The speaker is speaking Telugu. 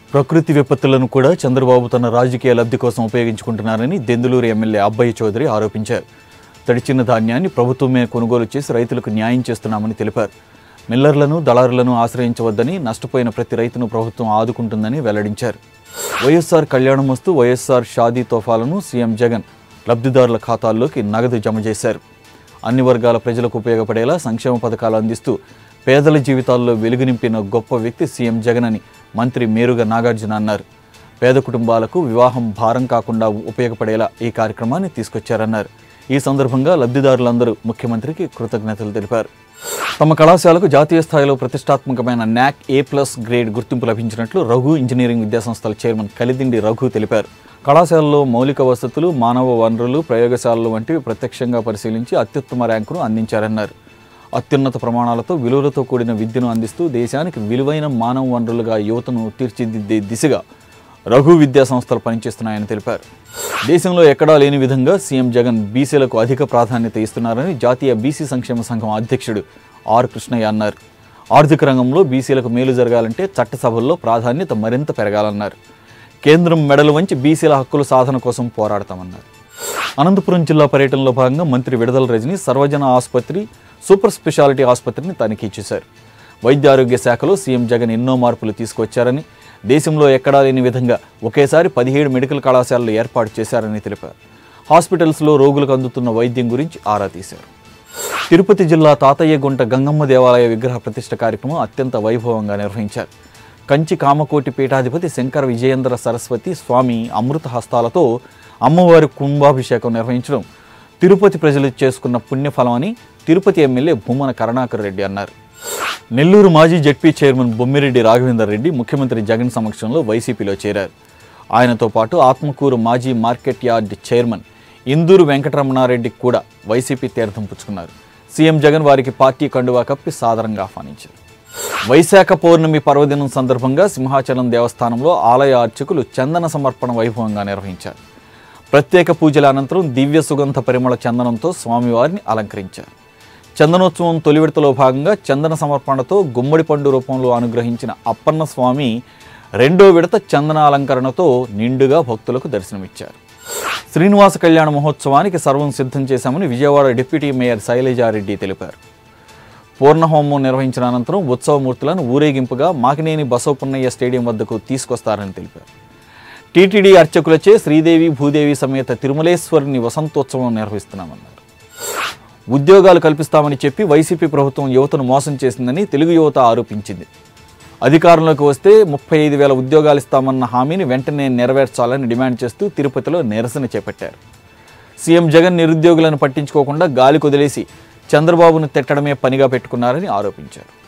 ప్రకృతి విపత్తులను కూడా చంద్రబాబు తన రాజకీయ లబ్ధి కోసం ఉపయోగించుకుంటున్నారని దెందులూరు ఎమ్మెల్యే అబ్బయ్య చౌదరి ఆరోపించారు తడిచిన ధాన్యాన్ని ప్రభుత్వమే కొనుగోలు చేసి రైతులకు న్యాయం చేస్తున్నామని తెలిపారు మిల్లర్లను దళారులను ఆశ్రయించవద్దని నష్టపోయిన ప్రతి రైతును ప్రభుత్వం ఆదుకుంటుందని వెల్లడించారు వైఎస్ఆర్ కళ్యాణం వస్తూ వైఎస్ఆర్ షాదీ తోఫాలను సీఎం జగన్ లబ్ధిదారుల ఖాతాల్లోకి నగదు జమ చేశారు అన్ని వర్గాల ప్రజలకు ఉపయోగపడేలా సంక్షేమ పథకాలు అందిస్తూ పేదల జీవితాల్లో వెలుగు నింపిన గొప్ప వ్యక్తి సీఎం జగన్ అని మంత్రి మేరుగ నాగార్జున అన్నారు పేద కుటుంబాలకు వివాహం భారం కాకుండా ఉపయోగపడేలా ఈ కార్యక్రమాన్ని తీసుకొచ్చారన్నారు ఈ సందర్భంగా లబ్ధిదారులందరూ ముఖ్యమంత్రికి కృతజ్ఞతలు తెలిపారు తమ కళాశాలకు జాతీయ స్థాయిలో ప్రతిష్టాత్మకమైన న్యాక్ ఏ ప్లస్ గ్రేడ్ గుర్తింపు లభించినట్లు రఘు ఇంజనీరింగ్ విద్యాసంస్థల చైర్మన్ కలిదిండి రఘు తెలిపారు కళాశాలలో మౌలిక వసతులు మానవ వనరులు ప్రయోగశాలలు వంటివి ప్రత్యక్షంగా పరిశీలించి అత్యుత్తమ ర్యాంకును అందించారన్నారు అత్యున్నత ప్రమాణాలతో విలువలతో కూడిన విద్యను అందిస్తూ దేశానికి విలువైన మానవ వనరులుగా యువతను తీర్చిదిద్దే దిశగా రఘు విద్యా సంస్థలు పనిచేస్తున్నాయని తెలిపారు దేశంలో ఎక్కడా లేని విధంగా సీఎం జగన్ బీసీలకు అధిక ప్రాధాన్యత ఇస్తున్నారని జాతీయ బీసీ సంక్షేమ సంఘం అధ్యక్షుడు ఆర్ కృష్ణయ్య అన్నారు ఆర్థిక రంగంలో బీసీలకు మేలు జరగాలంటే చట్టసభల్లో ప్రాధాన్యత మరింత పెరగాలన్నారు కేంద్రం మెడలు వంచి బీసీల హక్కుల సాధన కోసం పోరాడతామన్నారు అనంతపురం జిల్లా పర్యటనలో భాగంగా మంత్రి విడుదల రజని సర్వజన ఆసుపత్రి సూపర్ స్పెషాలిటీ ఆసుపత్రిని తనిఖీ చేశారు వైద్య ఆరోగ్య శాఖలో సీఎం జగన్ ఎన్నో మార్పులు తీసుకొచ్చారని దేశంలో ఎక్కడా లేని విధంగా ఒకేసారి పదిహేడు మెడికల్ కళాశాలలు ఏర్పాటు చేశారని తెలిపారు హాస్పిటల్స్లో రోగులకు అందుతున్న వైద్యం గురించి ఆరా తీశారు తిరుపతి జిల్లా తాతయ్యగుంట గంగమ్మ దేవాలయ విగ్రహ ప్రతిష్ఠ కార్యక్రమం అత్యంత వైభవంగా నిర్వహించారు కంచి కామకోటి పీఠాధిపతి శంకర విజయేంద్ర సరస్వతి స్వామి అమృత హస్తాలతో అమ్మవారి కుంభాభిషేకం నిర్వహించడం తిరుపతి ప్రజలు చేసుకున్న పుణ్యఫలం అని తిరుపతి ఎమ్మెల్యే భూమన కరుణాకర్ రెడ్డి అన్నారు నెల్లూరు మాజీ జడ్పీ చైర్మన్ బొమ్మిరెడ్డి రాఘవేందర్ రెడ్డి ముఖ్యమంత్రి జగన్ సమక్షంలో వైసీపీలో చేరారు ఆయనతో పాటు ఆత్మకూరు మాజీ market yard chairman Induru Venkataramanareddy కూడా వైసీపీ తీర్థం పుచ్చుకున్నారు సీఎం జగన్ వారికి పార్టీ కండువా కప్పి సాదరంగా ఆహ్వానించారు వైశాఖ పౌర్ణమి పర్వదినం సందర్భంగా సింహాచలం దేవస్థానంలో ఆలయ అర్చకులు చందన సమర్పణ వైభవంగా నిర్వహించారు ప్రత్యేక పూజల అనంతరం దివ్య సుగంధ పరిమళ చందనంతో స్వామివారిని అలంకరించారు చందనోత్సవం తొలి విడతలో భాగంగా చందన సమర్పణతో గుమ్మడి పండు రూపంలో అనుగ్రహించిన అప్పన్న స్వామి రెండో విడత చందన అలంకరణతో నిండుగా భక్తులకు దర్శనమిచ్చారు శ్రీనివాస కళ్యాణ మహోత్సవానికి సర్వం సిద్ధం చేశామని విజయవాడ డిప్యూటీ మేయర్ శైలజారెడ్డి తెలిపారు పూర్ణహోమం నిర్వహించిన అనంతరం ఉత్సవమూర్తులను ఊరేగింపుగా మాకినేని బసవపున్నయ్య స్టేడియం వద్దకు తీసుకొస్తారని తెలిపారు టీటీడీ అర్చకులచే శ్రీదేవి భూదేవి సమేత తిరుమలేశ్వరుని వసంతోత్సవం నిర్వహిస్తున్నామన్నారు ఉద్యోగాలు కల్పిస్తామని చెప్పి వైసీపీ ప్రభుత్వం యువతను మోసం చేసిందని తెలుగు యువత ఆరోపించింది అధికారంలోకి వస్తే ముప్పై ఐదు వేల ఉద్యోగాలు ఇస్తామన్న హామీని వెంటనే నెరవేర్చాలని డిమాండ్ చేస్తూ తిరుపతిలో నిరసన చేపట్టారు సీఎం జగన్ నిరుద్యోగులను పట్టించుకోకుండా గాలి కొదిలేసి చంద్రబాబును తిట్టడమే పనిగా పెట్టుకున్నారని ఆరోపించారు